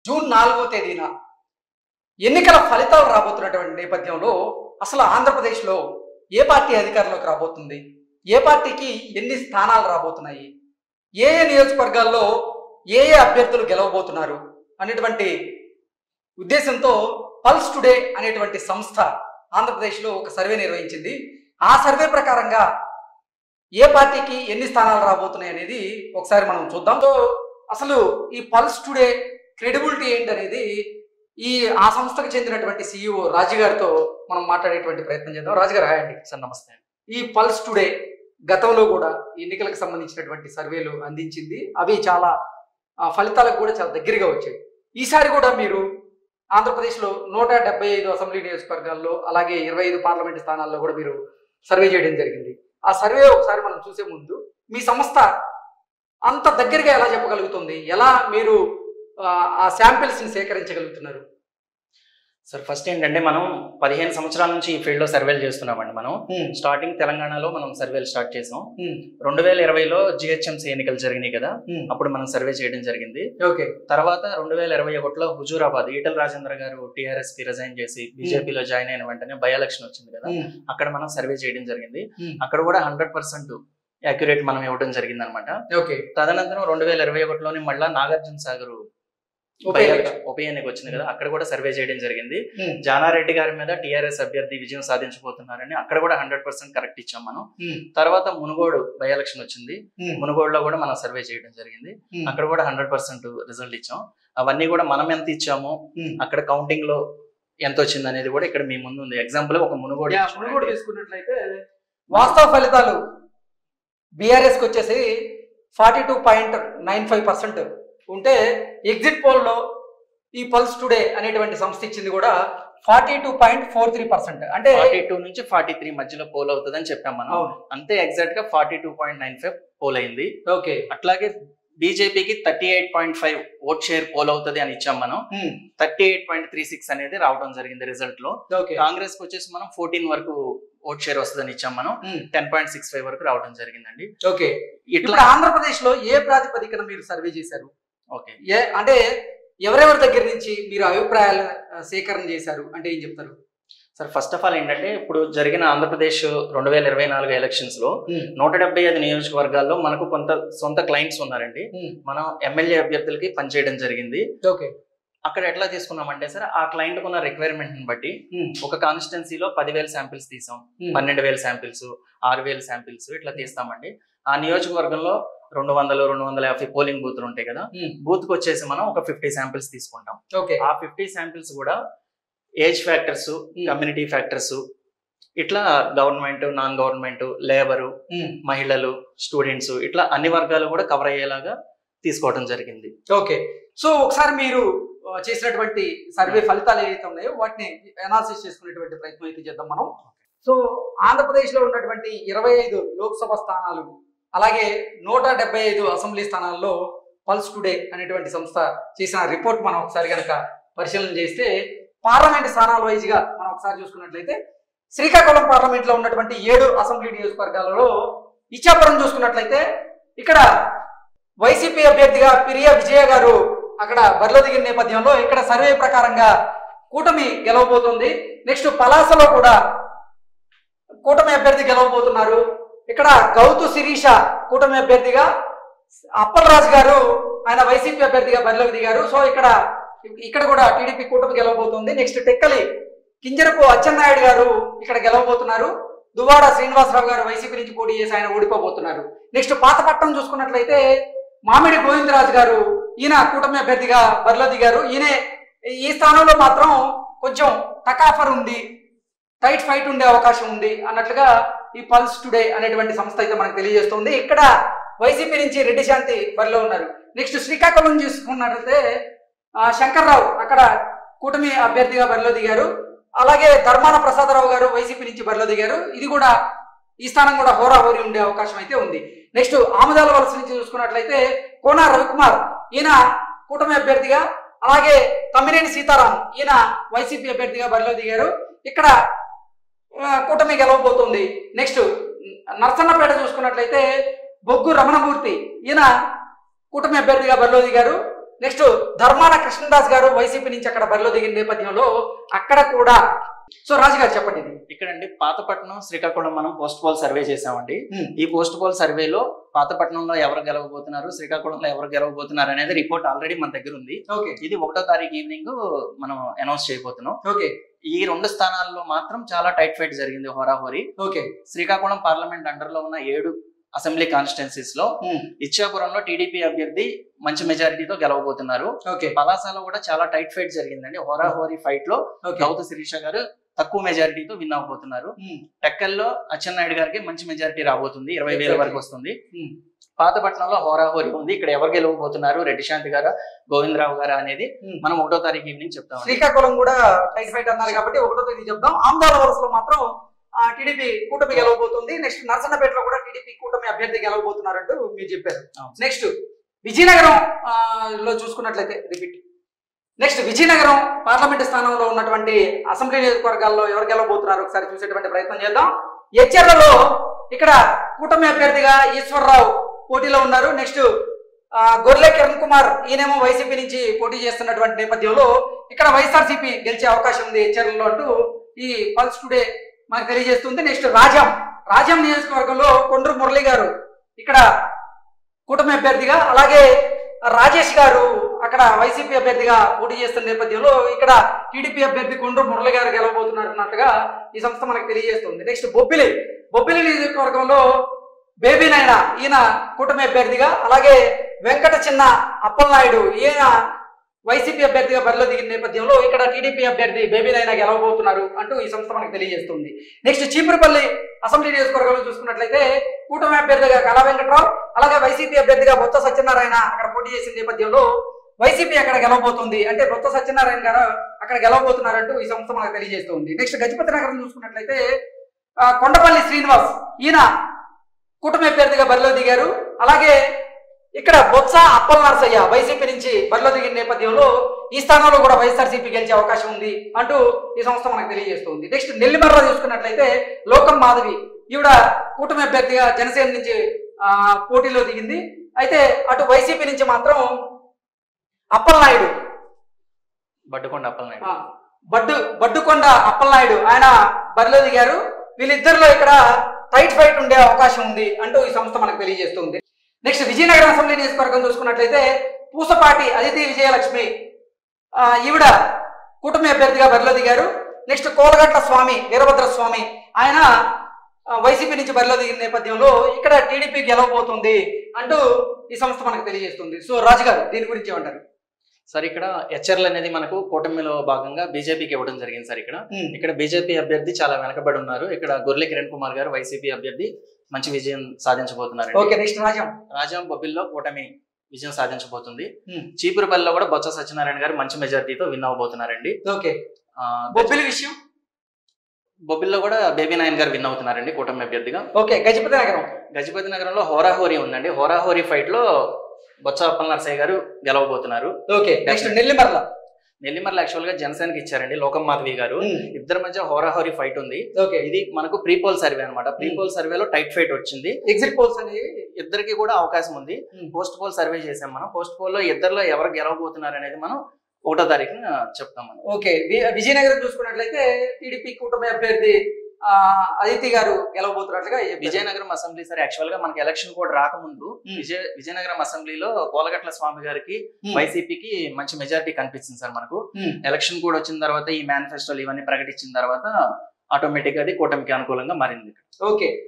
June నాలుగో తేదీన ఎన్నికల ఫలితాలు రాబోతున్నటువంటి నేపథ్యంలో అసలు ఆంధ్రప్రదేశ్లో ఏ పార్టీ అధికారంలోకి రాబోతుంది ఏ పార్టీకి ఎన్ని స్థానాలు రాబోతున్నాయి ఏ ఏ నియోజకవర్గాల్లో ఏ ఏ అభ్యర్థులు గెలవబోతున్నారు అనేటువంటి ఉద్దేశంతో పల్స్ టుడే అనేటువంటి సంస్థ ఆంధ్రప్రదేశ్లో ఒక సర్వే నిర్వహించింది ఆ సర్వే ప్రకారంగా ఏ పార్టీకి ఎన్ని స్థానాలు రాబోతున్నాయి అనేది ఒకసారి మనం చూద్దాం సో అసలు ఈ పల్స్ టుడే క్రెడిబిలిటీ ఏంటి అనేది ఈ ఆ సంస్థకు చెందినటువంటి సీఈఓ రాజు గారితో మనం మాట్లాడేటువంటి ప్రయత్నం చేద్దాం రాజు గారు హాయ్ అండి సార్ నమస్తే ఈ పల్స్ టుడే గతంలో కూడా ఎన్నికలకు సంబంధించినటువంటి సర్వేలు అందించింది అవి చాలా ఆ, ఫలితాలకు కూడా చాలా దగ్గరగా వచ్చాయి ఈసారి కూడా మీరు ఆంధ్రప్రదేశ్లో నూట డెబ్బై ఐదు అసెంబ్లీ నియోజకవర్గాల్లో అలాగే ఇరవై ఐదు పార్లమెంట్ స్థానాల్లో కూడా మీరు సర్వే చేయడం జరిగింది ఆ సర్వే ఒకసారి మనం చూసే ముందు మీ సంస్థ అంత దగ్గరగా ఎలా చెప్పగలుగుతుంది ఎలా మీరు ఆ, ఆ శాంపిల్స్ ని సేకరించగలుగుతున్నారు సార్ ఫస్ట్ ఏంటంటే మనం పదిహేను సంవత్సరాల నుంచి ఈ ఫీల్డ్ లో సర్వేలు చేస్తున్నామండి మనం స్టార్టింగ్ తెలంగాణలో మనం సర్వేలు స్టార్ట్ చేసాం రెండు వేల ఇరవైలో జిహెచ్ఎంసీ ఎన్నికలు జరిగినాయి కదా అప్పుడు మనం సర్వే చేయడం జరిగింది ఓకే తర్వాత రెండు వేల ఇరవై ఒకటిలో హుజూరాబాద్ ఈటల రాజేంద్ర గారు టీఆర్ఎస్ కి రిజైన్ చేసి బీజేపీలో జాయిన్ అయిన వెంటనే బై ఎలక్షన్ వచ్చింది కదా అక్కడ మనం సర్వే చేయడం జరిగింది అక్కడ కూడా హండ్రెడ్ పర్సెంట్ యాక్యురేట్ మనం ఇవ్వడం జరిగింది అనమాట ఓకే తదనంతరం రెండు వేల ఇరవై ఒకటిలోని మళ్ళీ నాగార్జున సాగర్ ఉప ఎన్నిక. ఉప ఎన్నిక వచ్చింది కదా అక్కడ కూడా సర్వే చేయడం జరిగింది ఉమ్. జానారెడ్డి గారి మీద టిఆర్ఎస్ అభ్యర్థి విజయం సాధించబోతున్నారని అక్కడ కూడా హండ్రెడ్ పర్సెంట్ కరెక్ట్ ఇచ్చాం మనం ఉమ్. తర్వాత మునుగోడు బై ఎలక్షన్ వచ్చింది ఉమ్. మునుగోడులో కూడా మనం సర్వే చేయడం జరిగింది ఉమ్. అక్కడ కూడా హండ్రెడ్ పర్సెంట్ రిజల్ట్ ఇచ్చాం అవన్నీ కూడా మనం ఎంత ఇచ్చాము ఉమ్. అక్కడ కౌంటింగ్ లో ఎంత వచ్చింది అనేది కూడా ఇక్కడ మీ ముందు ఉంది ఎగ్జాంపుల్ ఒక మునుగోడు యా, చూడండి. మునుగోడు తీసుకున్నట్లయితే వాస్తవ ఫలితాలు బీఆర్ఎస్కి వచ్చేసి forty two point nine five percent ఉంటే ఎగ్జిట్ పోల్లో ఈ పల్స్ టుడే అనేటువంటి సంస్థ ఇచ్చింది కూడా forty two point four three percent అంటే ఫార్టీ టూ నుంచి ఫార్టీ త్రీ మధ్యలో పోల్ అవుతుంది అని చెప్పాం మనం అవును అంతే ఎగ్జాక్ట్ గా forty two point nine five poll అయింది ఓకే అట్లాగే బీజేపీకి thirty eight point five vote share poll అవుతుంది అని ఇచ్చాం మనం thirty eight point three six అనేది రావడం జరిగింది రిజల్ట్ లో ఓకే కాంగ్రెస్ కి వచ్చేసి మనం ఫోర్టీన్ వరకు ఓట్ షేర్ వస్తుందని ఇచ్చాం మనం టెన్ పాయింట్ సిక్స్ ఫైవ్ వరకు రావడం జరిగిందండి ఓకే ఇట్లా ఇప్పుడు ఆంధ్రప్రదేశ్ లో ఏ ప్రాతిపదికన మీరు సర్వే చేశారు ఓకే ఏ అంటే ఎవరెవరి దగ్గర నుంచి మీరు అభిప్రాయాల ఆ, సేకరణ చేశారు అంటే ఏం చెప్తారు సార్ ఫస్ట్ ఆఫ్ ఆల్ ఏంటంటే ఇప్పుడు జరిగిన ఆంధ్రప్రదేశ్ రెండు వేల ఇరవై నాలుగు ఎలక్షన్స్ లో నూట డెబ్బై ఐదు నియోజకవర్గాల్లో మనకు కొంత సొంత క్లయింట్స్ ఉన్నారండి మనం ఎమ్మెల్యే అభ్యర్థులకి పనిచేయడం జరిగింది ఓకే అక్కడ ఎట్లా తీసుకున్నామంటే సార్ ఆ క్లయింట్ ఉన్న రిక్వైర్మెంట్ ని బట్టి ఒక కాన్స్టిట్యున్సీలో పదివేల శాంపిల్స్ తీసాం పన్నెండు వేల శాంపిల్స్ ఆరు వేల శాంపిల్స్ ఇట్లా తీస్తామండి ఆ నియోజకవర్గంలో రెండు వందలు రెండు వందల యాభై పోలింగ్ బూత్లు ఉంటాయి కదా బూత్ కి వచ్చేసి మనం ఒక ఫిఫ్టీ శాంపిల్స్ తీసుకుంటాం ఓకే ఆ ఫిఫ్టీ శాంపిల్స్ కూడా ఏజ్ ఫ్యాక్టర్స్ కమ్యూనిటీ ఫ్యాక్టర్స్ ఇట్లా గవర్నమెంట్ నాన్ గవర్నమెంట్ లేబరు మహిళలు స్టూడెంట్స్ ఇట్లా అన్ని వర్గాలు కూడా కవర్ అయ్యేలాగా తీసుకోవడం జరిగింది ఓకే సో ఒకసారి మీరు ఆ, చేసినటువంటి సర్వే ఫలితాలు ఏవైతే ఉన్నాయో వాటిని అనాలిసిస్ చేసుకునేటువంటి ప్రయత్నం అయితే చేద్దాం మనం సో ఆంధ్రప్రదేశ్ లో ఉన్నటువంటి ఇరవై ఐదు లోక్సభ స్థానాలు అలాగే నూట డెబ్బై ఐదు అసెంబ్లీ స్థానాల్లో పల్స్ టుడే అనేటువంటి సంస్థ చేసిన రిపోర్ట్ మనం ఒకసారి కనుక పరిశీలన చేస్తే పార్లమెంట్ స్థానాల వైజ్ గా మనం ఒకసారి చూసుకున్నట్లయితే శ్రీకాకుళం పార్లమెంట్ లో ఉన్నటువంటి ఏడు అసెంబ్లీ నియోజకవర్గాలలో ఇచ్చాపురం చూసుకున్నట్లయితే ఇక్కడ వైసీపీ అభ్యర్థిగా పిరియా విజయ గారు అక్కడ బరిలో దిగిన నేపథ్యంలో ఇక్కడ సర్వే ప్రకారంగా కూటమి గెలవబోతుంది నెక్స్ట్ పలాసలో కూడా కూటమి అభ్యర్థి గెలవబోతున్నారు ఇక్కడ గౌతు శిరీష కూటమి అభ్యర్థిగా అప్పలరాజు గారు ఆయన వైసీపీ అభ్యర్థిగా బరిలోకి దిగారు సో ఇక్కడ ఇక్కడ కూడా టీడీపీ కూటమి గెలవబోతుంది నెక్స్ట్ టెక్కలి కింజరపు అచ్చెన్నాయుడు గారు ఇక్కడ గెలవబోతున్నారు దువ్వాడ శ్రీనివాసరావు గారు వైసీపీ నుంచి పోటీ చేసి ఆయన ఓడిపోబోతున్నారు నెక్స్ట్ పాతపట్నం చూసుకున్నట్లయితే మామిడి గోవిందరాజు గారు ఈయన కూటమి అభ్యర్థిగా బరిలో దిగారు ఈయన ఈ స్థానంలో మాత్రం కొంచెం టకాఫర్ ఉంది టైట్ ఫైట్ ఉండే అవకాశం ఉంది అన్నట్లుగా ఈ పల్స్ టుడే అనేటువంటి సంస్థ అయితే మనకు తెలియజేస్తుంది ఇక్కడ వైసీపీ నుంచి రెడ్డి శాంతి బరిలో ఉన్నారు నెక్స్ట్ శ్రీకాకుళం చూసుకున్నట్లయితే ఆ, శంకర్రావు అక్కడ కూటమి అభ్యర్థిగా బరిలో దిగారు అలాగే ధర్మాన ప్రసాదరావు గారు వైసీపీ నుంచి బరిలో దిగారు ఇది కూడా ఈ స్థానం కూడా హోరాహోరీ ఉండే అవకాశం అయితే ఉంది నెక్స్ట్ ఆముదాల వలస నుంచి చూసుకున్నట్లయితే కోన రవికుమార్ ఈయన కూటమి అభ్యర్థిగా అలాగే తమ్మినేని సీతారాం ఈయన వైసీపీ అభ్యర్థిగా బరిలో దిగారు ఇక్కడ ఆ, కూటమి గెలవబోతుంది నెక్స్ట్ నర్సన్నపేట చూసుకున్నట్లయితే బొగ్గు రమణమూర్తి ఈయన కూటమి అభ్యర్థిగా బరిలో దిగారు నెక్స్ట్ ధర్మాన కృష్ణదాస్ గారు వైసీపీ నుంచి అక్కడ బరిలో దిగిన నేపథ్యంలో అక్కడ కూడా సో రాజు గారు చెప్పండి ఇది ఇక్కడండి పాతపట్నం శ్రీకాకుళం మనం పోస్ట్ పోల్ సర్వే చేసామండి Hmm. ఈ పోస్ట్ పోల్ సర్వేలో పాతపట్నంలో ఎవరు గెలవబోతున్నారు శ్రీకాకుళంలో ఎవరు గెలవబోతున్నారు అనేది రిపోర్ట్ ఆల్రెడీ మన దగ్గర ఉంది ఓకే ఇది ఒకటో తారీఖు ఈవినింగ్ మనం అనౌన్స్ చేయబోతున్నాం ఓకే ఈ రెండు స్థానాల్లో మాత్రం చాలా టైట్ ఫైట్ జరిగింది హోరాహోరీ ఓకే శ్రీకాకుళం పార్లమెంట్ అండర్ లో ఉన్న ఏడు అసెంబ్లీ కాన్స్టిట్యున్సీస్ లో ఇచ్చాపురంలో టీడీపీ అభ్యర్థి మంచి మెజారిటీతో గెలవబోతున్నారు ఓకే పలాసలో కూడా చాలా టైట్ ఫైట్ జరిగిందండి హోరాహోరీ ఫైట్ లో ఓకే గౌత శిరీష గారు తక్కువ మెజారిటీతో విన్ అవ్వబోతున్నారు టెక్కల్లో అచ్చెన్నాయుడు గారికి మంచి మెజారిటీ రాబోతుంది ఇరవై వేల Exactly. వరకు వస్తుంది Hmm. పాతపట్నంలో హోరాహోరీ ఉంది ఇక్కడ ఎవరు గెలవబోతున్నారు రెడ్డి శాంతి గారా గోవిందరావు గారా అనేది Hmm. మనం ఒకటో తారీఖు ఈవినింగ్ చెప్తాం శ్రీకాకుళం కూడా టైట్ ఫైట్ అన్నారు కాబట్టి ఒకటో తేదీ చెప్దాం ఆంధ్ర వలసలో మాత్రం టీడీపీ కూటమి గెలవబోతుంది నెక్స్ట్ నర్సన్నపేటలో కూడా టీడీపీ కూటమి అభ్యర్థి గెలవబోతున్నారంటూ మీరు చెప్పారు అవును. నెక్స్ట్ విజయనగరం ఆ, లో చూసుకున్నట్లయితే రిపీట్ నెక్స్ట్ విజయనగరం పార్లమెంట్ స్థానంలో ఉన్నటువంటి అసెంబ్లీ నియోజకవర్గాల్లో ఎవరు గెలవబోతున్నారు ఒకసారి చూసేటువంటి ప్రయత్నం చేద్దాం ఎచ్చెర్లలో ఇక్కడ కూటమి అభ్యర్థిగా ఈశ్వరరావు పోటీలో ఉన్నారు నెక్స్ట్ ఆ, గొర్రె కిరణ్ కుమార్ ఈయనేమో వైసీపీ నుంచి పోటీ చేస్తున్నటువంటి నేపథ్యంలో ఇక్కడ వైఎస్ఆర్సీపీ గెలిచే అవకాశం ఉంది ఎచ్చెర్లలో అంటూ ఈ పల్స్ టుడే మనకు తెలియజేస్తుంది నెక్స్ట్ రాజాం రాజాం నియోజకవర్గంలో కొండ్రు మురళి గారు ఇక్కడ కూటమి అభ్యర్థిగా అలాగే రాజేష్ గారు అక్కడ వైసీపీ అభ్యర్థిగా పోటీ చేస్తున్న నేపథ్యంలో ఇక్కడ టీడీపీ అభ్యర్థి కొండ్రు మురళి గారు గెలవబోతున్నారు అన్నట్టుగా ఈ సంస్థ మనకు తెలియజేస్తుంది నెక్స్ట్ బొబ్బిలి బొబ్బిలి నియోజకవర్గంలో బేబీ నాయన ఈయన కూటమి అభ్యర్థిగా అలాగే వెంకట చిన్న అప్పలనాయుడు ఈయన వైసీపీ అభ్యర్థిగా బరిలో దిగిన నేపథ్యంలో ఇక్కడ టీడీపీ అభ్యర్థి బేబీ నాయన గెలవబోతున్నారు అంటూ ఈ సంస్థ మనకు తెలియజేస్తుంది నెక్స్ట్ చీపురుపల్లి అసెంబ్లీ నియోజకవర్గంలో చూసుకున్నట్లయితే కూటమి అభ్యర్థిగా కళా వెంకట్రావు అలాగే వైసీపీ అభ్యర్థిగా బొత్స సత్యనారాయణ అక్కడ పోటీ చేసిన నేపథ్యంలో వైసీపీ అక్కడ గెలవబోతుంది అంటే బొత్స సత్యనారాయణ గారు అక్కడ గెలవబోతున్నారంటూ ఈ సంస్థ మనకు తెలియజేస్తుంది నెక్స్ట్ గజపతి నగరం చూసుకున్నట్లయితే ఆ, కొండపల్లి శ్రీనివాస్ ఈయన కూటమి అభ్యర్థిగా బరిలో దిగారు అలాగే ఇక్కడ బొత్స అప్పల్ నరసయ్య వైసీపీ నుంచి బరిలో దిగిన నేపథ్యంలో ఈ స్థానంలో కూడా వైఎస్ఆర్సీపీ గెలిచే అవకాశం ఉంది అంటూ ఈ సంస్థ మనకు తెలియజేస్తుంది నెక్స్ట్ నెల్లిమర్ర చూసుకున్నట్లయితే లోకం మాధవి ఈవిడ కూటమి అభ్యర్థిగా జనసేన నుంచి ఆ, పోటీలో దిగింది అయితే అటు వైసీపీ నుంచి మాత్రం అప్పలనాయుడు బడ్డుకొండ అప్పలనాయుడు ఆ, బడ్డు బడ్డుకొండ అప్పలనాయుడు ఆయన బరిలో దిగారు వీళ్ళిద్దరిలో ఇక్కడ టైట్ ఫైట్ ఉండే అవకాశం ఉంది అంటూ ఈ సంస్థ మనకు తెలియజేస్తుంది నెక్స్ట్ విజయనగరం అసెంబ్లీ నియోజకవర్గం చూసుకున్నట్లయితే పూసపాటి అదితి విజయలక్ష్మి ఆ, ఈవిడ కూటమి అభ్యర్థిగా బరిలో దిగారు నెక్స్ట్ కోలగట్ల స్వామి వీరభద్ర స్వామి ఆయన ఆ, వైసీపీ నుంచి బరిలో దిగిన నేపథ్యంలో ఇక్కడ టీడీపీ గెలవబోతుంది అంటూ ఈ సంస్థ మనకు తెలియజేస్తుంది సో రాజు గారు దీని గురించి ఏమంటారు సార్ ఇక్కడ హెచ్ఆర్లు అనేది మనకు కూటమిలో భాగంగా బీజేపీకి ఇవ్వడం జరిగింది సార్ ఇక్కడ ఇక్కడ బీజేపీ అభ్యర్థి చాలా వెనకబడి ఉన్నారు ఇక్కడ గొర్రె కిరణ్ కుమార్ గారు వైసీపీ అభ్యర్థి మంచి విజయం సాధించబోతున్నారు ఓకే నెక్స్ట్ రాజం రాజాం బొబ్బిల్లో కూటమి విజయం సాధించబోతుంది Hmm. చీపురుపల్లిలో కూడా బొత్స సత్యనారాయణ గారు మంచి మెజార్టీతో విన్ అవబోతున్నారండి ఓకే ఆ, బొబ్బిలి విషయం బొబ్బిల్లో కూడా బేబీ నాయన్ గారు విన్ అవుతున్నారండి కూటమి అభ్యర్థిగా ఓకే గజపతి నగరం గజపతి నగరంలో హోరాహోరీ ఉందండి హోరాహోరీ ఫైట్ లో బొత్స అప్పల్ నరసయ్య గారు గెలవబోతున్నారు okay next Nellimarla Nellimarla actual గా జనసేనకి ఇచ్చారండి లోకం మాధవి గారు ఇద్దరి మధ్య హోరాహోరీ ఫైట్ ఉంది ఓకే ఇది మనకు ప్రీపోల్ సర్వే అనమాట ప్రీపోల్ సర్వేలో టైట్ ఫైట్ వచ్చింది ఎగ్జిట్ పోల్స్ అనేవి ఇద్దరికి కూడా అవకాశం ఉంది పోస్ట్ పోల్ సర్వే చేసాం మనం పోస్ట్ పోల్ లో ఇద్దరిలో ఎవరు గెలవబోతున్నారు అనేది మనం ఒకటో తారీఖున చెప్తాం మనం ఓకే వి- విజయనగరం చూసుకున్నట్లయితే టీడీపీ కూటమి అభ్యర్థి ఆ, అదితి గారు గెలవబోతున్నట్లుగా చెప్పారు. విజయనగరం అసెంబ్లీ సార్ యాక్చువల్ గా మనకి ఎలక్షన్ కోడ్ రాకముందు Hmm. విజయ విజయనగరం అసెంబ్లీలో కోలగట్ల స్వామి గారికి Hmm. వైసీపీకి మంచి మెజారిటీ కనిపించింది సార్ మనకు Hmm. ఎలక్షన్ కోడ్ వచ్చిన తర్వాత ఈ మేనిఫెస్టోలు ఇవన్నీ ప్రకటించిన తర్వాత ఆటోమేటిక్ గా అది కూటమికి అనుకూలంగా మారింది ఓకే